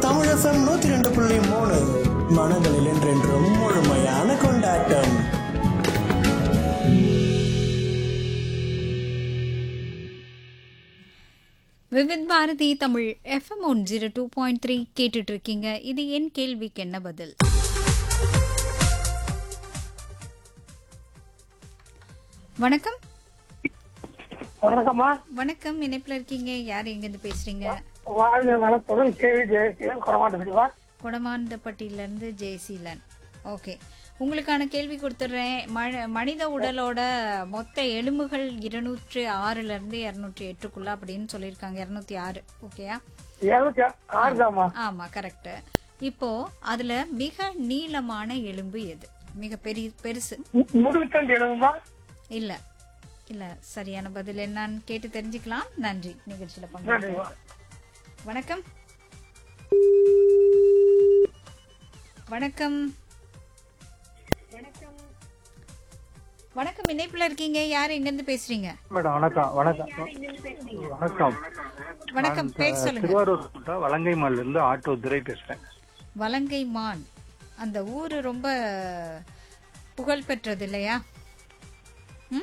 தமிழசம் நூத்தி ரெண்டு புள்ளி மூணு மனங்களில் என்றென்றும் முழுமையான கொண்டாட்டம் Vividh Bharati Tamil FM one zero two point three கேட்டுட்டு இருக்கீங்க இது என் கேள்விக்கு என்ன பதில் வணக்கம் வணக்கம்மா வணக்கம் இணைப்புல இருக்கீங்க யார் எங்கேருந்து பேசுறீங்க வாழ்க வளத்துடன் கேள்வி ஜெயசீலன் குறமாட்டா கொடமாண்டப்பட்டியில இருந்து ஜெயசீலன் ஓகே உங்களுக்கான கேள்வி கொடுத்துட்றேன் ம மனித உடலோட மொத்த எலும்புகள் இருநூற்றி ஆறுல இருந்து இருநூற்றி எட்டுக்குள்ள அப்படின்னு சொல்லியிருக்காங்க இருநூத்தி ஆறு ஓகேயா இருநூத்தி ஆறுதாம்மா ஆமா கரெக்ட் இப்போ அதுல மிக நீளமான எலும்பு எது மிக பெரிய பெருசு முதுகுத்தண்டு எழுதுமா இல்ல இல்ல சரியான பதில் என்னன்னு கேட்டு தெரிஞ்சுக்கலாம் நன்றி நிகழ்ச்சியில நன்றிம்மா பங்கு வணக்கம் வணக்கம் வணக்கம் இணைப்புல இருக்கீங்க யார் எங்க இருந்து பேசுறீங்க மேடம் வணக்கம் வணக்கம் வணக்கம் வணக்கம் பேர் சொல்லுங்க திருவாரூர் மாவட்டம் வலங்கைமால்ல இருந்து ஆட்டோ துரை பேசுறேன் வலங்கை மான் அந்த ஊரு ரொம்ப புகழ் பெற்றது இல்லையா ம்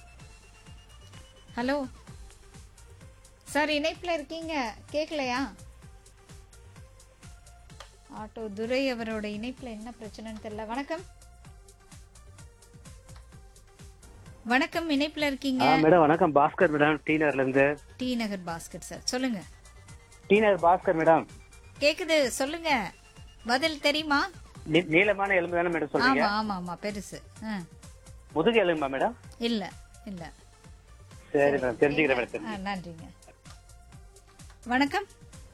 ஹலோ சார் இணைப்புல இருக்கீங்க கேட்கலையா ஆட்டோ துரை அவரோட இணைப்புல என்ன பிரச்சனைன்னு தெரியல வணக்கம் வணக்கம் இணைப்புல இருக்கீங்க ஆ, மேடம் வணக்கம் பாஸ்கர் மேடம் டி நகர்ல இருந்து டி நகர் பாஸ்கர் சார் சொல்லுங்க டி நகர் பாஸ்கர் மேடம் கேக்குது சொல்லுங்க பதில் தெரியுமா நீ- நீளமான எலும்பு தானே மேடம் சொல்றீங்க ஆமா ஆமா ஆமா பெருசு ஆ முதுகு எலும்பா மேடம் இல்ல இல்ல சரி மேடம் தெரிஞ்சுக்கிறேன் மேடம் ஆ, நன்றிங்க வணக்கம்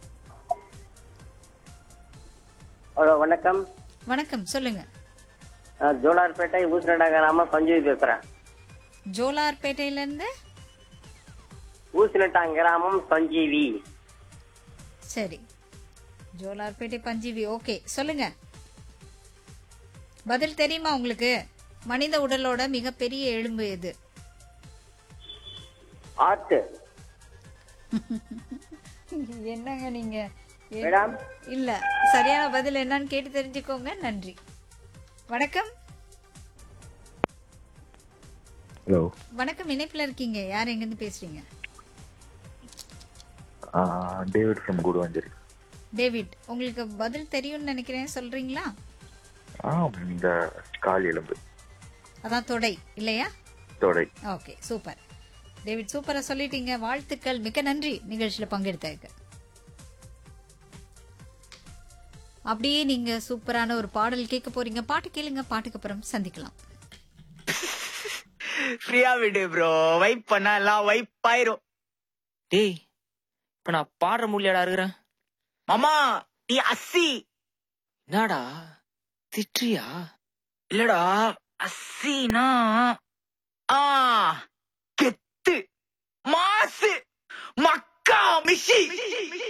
ஹலோ வணக்கம் வணக்கம் சொல்லுங்க நான் ஜோலார்பேட்டை ஊசிரண்டா கிராமம் சஞ்சீவி பேசுறேன் ஜோலார்பேட்டையில இருந்து ஊசினட்டாங் கிராமம் சஞ்சீவி சரி ஜோலார்பேட்டை பஞ்சீவி ஓகே சொல்லுங்க பதில் தெரியுமா உங்களுக்கு மனித உடலோட மிகப்பெரிய எலும்பு எது ஆர்ட் என்னங்க நீங்க எ- மேடம் இல்ல சரியான பதில் என்னன்னு கேட்டு தெரிஞ்சுக்கோங்க நன்றி வணக்கம் ஹலோ வணக்கம் இணைப்புல இருக்கீங்க யார் எங்க இருந்து பேசுறீங்க டேவிட் ஃப்ரம் குடுவாஞ்சேரி டேவிட் உங்களுக்கு பதில் தெரியும்னு நினைக்கிறேன் சொல்றீங்களா ஆ இந்த கால் எலும்பு அதான் தொடை இல்லையா தொடை ஓகே சூப்பர் டேவிட் சூப்பரா சொல்லிட்டீங்க வாழ்த்துக்கள் மிக்க நன்றி நிகழ்ச்சியில பங்கெடுத்ததுக்கு அப்படியே நீங்க சூப்பரான ஒரு பாடல் கேட்க போறீங்க பாட்டு கேளுங்க பாட்டுக்கு அப்புறம் சந்திக்கலாம் ஃப்ரீயா விடு ப்ரோ வைப் பண்ணா எல்லாம் வைப் ஆயிரும் டேய் இப்ப நான் பாடுற முடியாடா இருக்கிறேன் மாமா நீ அஸ்ஸி என்னடா திட்டுறியா இல்லடா அஸ்ஸினா ஆ கெத்து மாசு மக்கா மிஷி